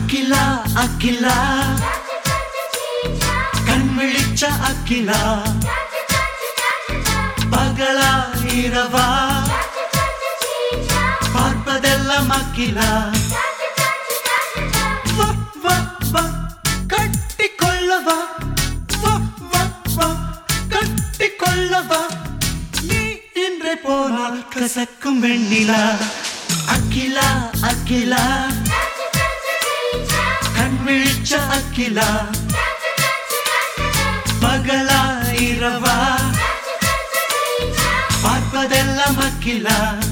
அகிலா அகிலா கண் விழிச்ச அகிலா பகலா இரவா பார்ப்பதெல்லாம் அகிலா வா வா வா கட்டி கொள்ளவா வா வா வா கட்டி கொள்ளவா நீ இன்றே போனால் கசக்கும் வெண்ணிலா அகிலா அகிலா கண் விழிச்ச அகிலா பகலா இரவா பார்ப்பதெல்லாம் அகிலா